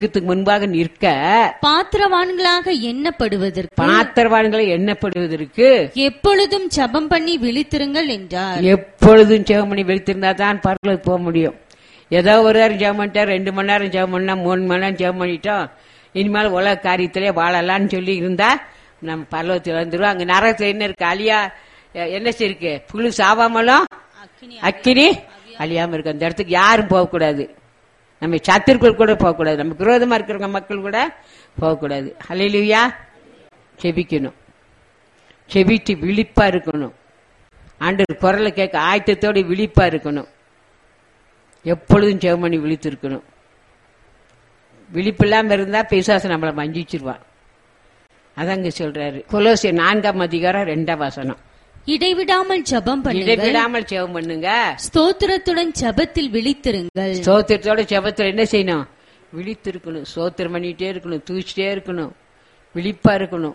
சிங்கத்துக்கு முன்பாக நிற்க பாத்திரவான்களாக எண்ணப்படுவதற்கு பாத்திரவான்களை எண்ணப்படுவதற்கு எப்பொழுதும் ஜெபம் பண்ணி விழித்திருங்கள் என்றார் எப்பொழுதும் ஜெபம் பண்ணி வெளுத்திருந்தா தான் பரலோகத்துக்கு போக முடியும் ஏதோ ஒரு நேரம் ஜெபம் பண்ணிட்டா ரெண்டு மணி நேரம் ஜெபம் பண்ணா மூணு மணி நேரம் ஜெபம் பண்ணிட்டோம் இனிமேல் உலக காரியத்திலே வாழலாம்னு சொல்லி இருந்தா நம்ம பரலோகத்தில் வந்துருவோம் அங்க நரகத்துல என்ன இருக்கு அழியா என்ன இருக்கு புழு சாவாமலும் அக்கினி அழியாம இருக்கு அந்த இடத்துக்கு யாரும் போகக்கூடாது நம்ம சத்திற்குள் கூட போகக்கூடாது நமக்கு விரோதமா இருக்கிறவங்க மக்கள் கூட போகக்கூடாது ஹalleluya செபிக்கணும் செபிட்டு விழிப்பா இருக்கணும் ஆண்டவர் குரலை கேட்க ஆயத்தத்தோட விழிப்பா இருக்கணும் எப்பொழுதும் செவமணி விழித்திருக்கணும் விழிப்பில்லாம இருந்தா பிசாசு நம்மளை மஞ்சிச்சிருவான் அதாங்க சொல்றாரு கொலோசிய நான்காம் அதிகாரம் ரெண்டாம் வசனம் இடைவிடாமல் ஜெபம் பண்ணுங்கள் இடைவிடாமல் செவம் பண்ணுங்க ஸ்தோத்திரத்துடன் ஜெபத்தில் விழித்திருங்கள் சோத்திரத்தோட செபத்துல என்ன செய்யணும் விழித்திருக்கணும் சோத்திரம் பண்ணிட்டே இருக்கணும் தூச்சிட்டே இருக்கணும் விழிப்பா இருக்கணும்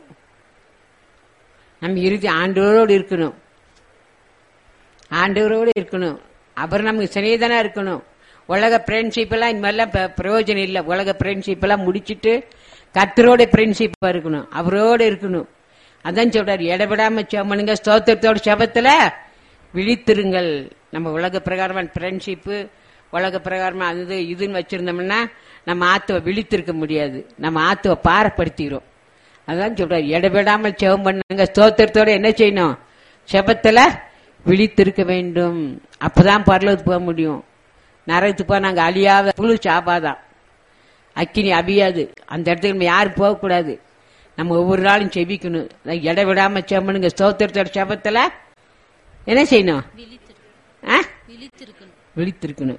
நம்ம இறுதி ஆண்டவரோடு இருக்கணும் ஆண்டவரோடு இருக்கணும் அப்புறம் நமக்கு சிநேதனா இருக்கணும் உலக ஃப்ரெண்ட்ஷிப் எல்லாம் இந்த மாதிரிலாம் ப- பிரயோஜனம் இல்லை உலக ஃப்ரெண்ட்ஷிப் எல்லாம் முடிச்சிட்டு கத்தரோட ஃப்ரெண்ட்ஷிப்பா இருக்கணும் அவரோட இருக்கணும் அதான் சொல்றாரு இடவிடாம செவமனுங்க ஸ்தோத்திரத்தோட செபத்துல விழித்திருங்கள் நம்ம உலக பிரகாரமான ஃப்ரெண்ட்ஷிப்பு உலக பிரகாரமா அது இதுன்னு வச்சிருந்தோம்னா நம்ம ஆத்துவ விழித்திருக்க முடியாது நம்ம ஆத்துவ பாரப்படுத்திக்கிறோம் அதான் சொல்றாரு இடவிடாமல் செவம் பண்ணுங்க ஸ்தோத்திரத்தோட என்ன செய்யணும் செபத்துல விழித்திருக்க வேண்டும் அப்பதான் பரலோகத்துக்கு போக முடியும் நரகத்துக்கு போக நாங்க அழியாத புழு சாப்பாதான் அக்கினி அபியாது அந்த இடத்துக்கு நம்ம யாரும் போகக்கூடாது நம்ம ஒவ்வொரு நாளும் செபிக்கணும் அதான் இடைவிடாம செம்மனுங்க ஸ்தோத்திரத்தோட செபத்துல என்ன செய்யணும் ஆ? விழித்திருக்கணும்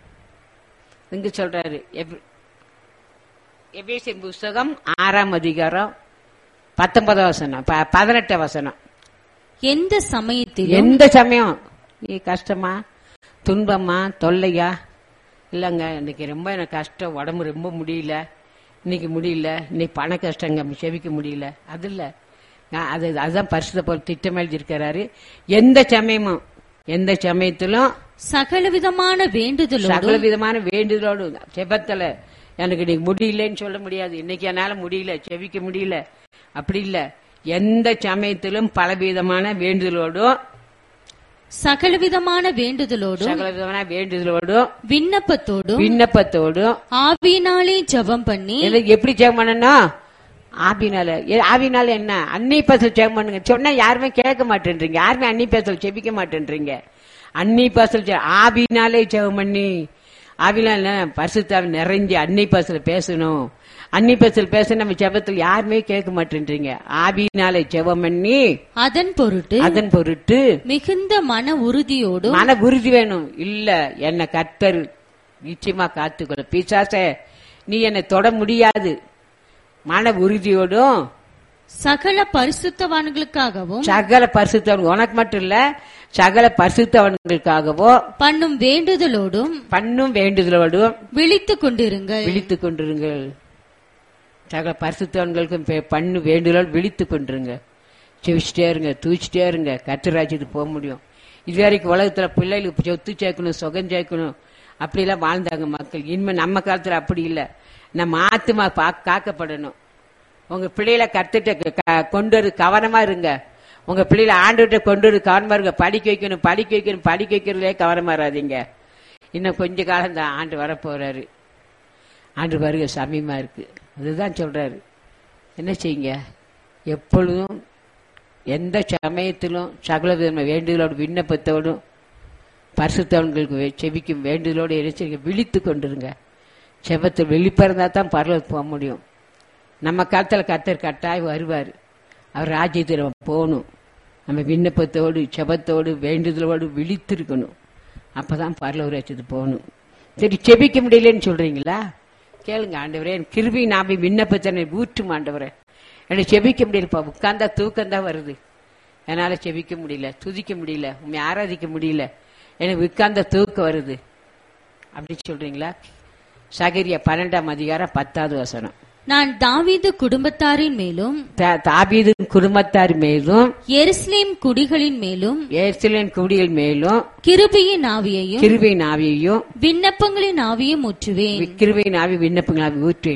இங்க சொல்றாரு எப்- எபேசியர் புஸ்தகம் ஆறாம் அதிகாரம் பத்தொன்பதாம் வசனம் ப- பதினெட்டாம் வசனம் எந்த சமயத்திலும் எந்த சமயம் நீ கஷ்டமா துன்பமா தொல்லையா இல்லைங்க இன்னைக்கு ரொம்ப எனக்கு கஷ்டம் உடம்பு ரொம்ப முடியல இன்னைக்கு முடியல இன்னைக்கு பண கஷ்டங்க செவிக்க முடியல அது இல்ல நான் அது அதுதான் பரிசுத்த போல் திட்டம் எழுதியிருக்கிறாரு எந்த சமயமும் எந்த சமயத்திலும் சகலவிதமான வேண்டுதலோடும் சகல விதமான வேண்டுதலோடு செபத்துல எனக்கு இன்னைக்கு முடியலன்னு சொல்ல முடியாது இன்னைக்கு என்னால முடியல செவிக்க முடியல அப்படி இல்ல எந்த சமயத்திலும் பலவிதமான வேண்டுதலோடும் சகலவிதமான வேண்டுதலோடும் சகல விதமான வேண்டுதலோடும் விண்ணப்பத்தோடும் விண்ணப்பத்தோடும் ஆவியினாலே ஜெபம் பண்ணி இதை எப்படி ஜெபம் பண்ணணும் ஆவினால ஏ- ஆவினால என்ன அன்னி பேசல் ஜெபம் பண்ணுங்க சொன்னா யாருமே கேட்க மாட்டேன்றீங்க யாருமே அன்னி பேசல் ஜெபிக்க மாட்டேன்றீங்க அன்னி பேசல் ஜெ- ஆவினாலே ஜெபம் பண்ணி ஆவினால என்ன? பரிசுத்தாவி நிறைஞ்சு அன்னி பேசல பேசணும் அன்னி பேசல் பேச நம்ம ஜெபத்தில் யாருமே கேட்க மாட்டேன்றீங்க ஆவினாலே ஜெபம் பண்ணி அதன் பொருட்டு அதன் பொருட்டு மிகுந்த மன உறுதியோடும் மன உறுதி வேணும் இல்ல என்ன கர்த்தர் நிச்சயமா காத்துக்கிற பிசாசே நீ என்னை தொட முடியாது மன உறுதியோடும் சகல பரிசுத்தவான்களுக்காகவும் சகல பரிசுத்தவன் உனக்கு மட்டும் இல்ல சகல பரிசுத்தவன்களுக்காகவோ பண்ணும் வேண்டுதலோடும் பண்ணும் வேண்டுதலோடும் விழித்துக் கொண்டிருங்கள் விழித்துக் கொண்டிருங்கள் சகல பரிசுத்தவன்களுக்கும் பே- பண்ணு வேண்டுதலோடு விழித்துக் கொண்டிருங்க செவிச்சிட்டே இருங்க தூச்சிட்டே இருங்க கத்திராஜ்யத்துக்கு போக முடியும் இது வரைக்கும் உலகத்துல பிள்ளைகளுக்கு சொத்து சேர்க்கணும் சுகம் சேர்க்கணும் அப்படிலாம் வாழ்ந்தாங்க மக்கள் இனிமே நம்ம காலத்துல அப்படி இல்ல நம்ம ஆத்துமா பா- காக்கப்படணும் உங்க பிள்ளைகளை கத்துட்டு க- கொண்டு வரு கவனமா இருங்க உங்க பிள்ளைகளை ஆண்டுகிட்ட கொண்டு வரு கவனமா இருங்க படிக்க வைக்கணும் படிக்க வைக்கணும் படிக்க வைக்கிறதுலே கவனமா இராதீங்க இன்னும் கொஞ்ச காலம் தான் ஆண்டு வரப்போறாரு ஆண்டு வருக சமயமா இருக்கு அதுதான் சொல்றாரு என்ன செய்யுங்க எப்பொழுதும் எந்த சமயத்திலும் சகல விதமான வேண்டுதலோடு விண்ணப்பத்தோடும் பரிசுத்தவன்களுக்கு வே- செபிக்கும் வேண்டுதலோடு என்ன செய்யுங்க விழித்து கொண்டிருங்க செபத்தில் வெளிப்பிறந்தா தான் பரலோகத்துக்கு போக முடியும் நம்ம காலத்துல கர்த்தர் கட்டாயம் வருவார் அவர் ராஜ்யத்தில் நம்ம போகணும் நம்ம விண்ணப்பத்தோடு செபத்தோடு வேண்டுதலோடு விழித்திருக்கணும் அப்பதான் பரலோக ராஜ்யத்துக்கு போகணும் சரி செபிக்க முடியலன்னு சொல்றீங்களா கேளுங்க ஆண்டவரே என் கிருபி நாமி விண்ணப்பத்தனை ஊற்றும் ஆண்டவரே எனக்கு செபிக்க முடியலப்பா உட்கார்ந்தா தூக்கம் தான் வருது என்னால செபிக்க முடியல துதிக்க முடியல உண்மை ஆராதிக்க முடியல எனக்கு உட்கார்ந்த தூக்கம் வருது அப்படி சொல்றீங்களா சகரியா பன்னெண்டாம் அதிகாரம் பத்தாவது வசனம் நான் தாவீது குடும்பத்தாரின் மேலும் தா- தாவீது குடும்பத்தார் மேலும் எருசலேம் குடிகளின் மேலும் ஏர்சிலின் குடிகள் மேலும் கிருபையின் ஆவியையும் கிருபையின் ஆவியையும் விண்ணப்பங்களின் ஆவியும் ஊற்றுவேன் கிருபையின் ஆவி விண்ணப்பங்கள் ஆவி ஊற்றி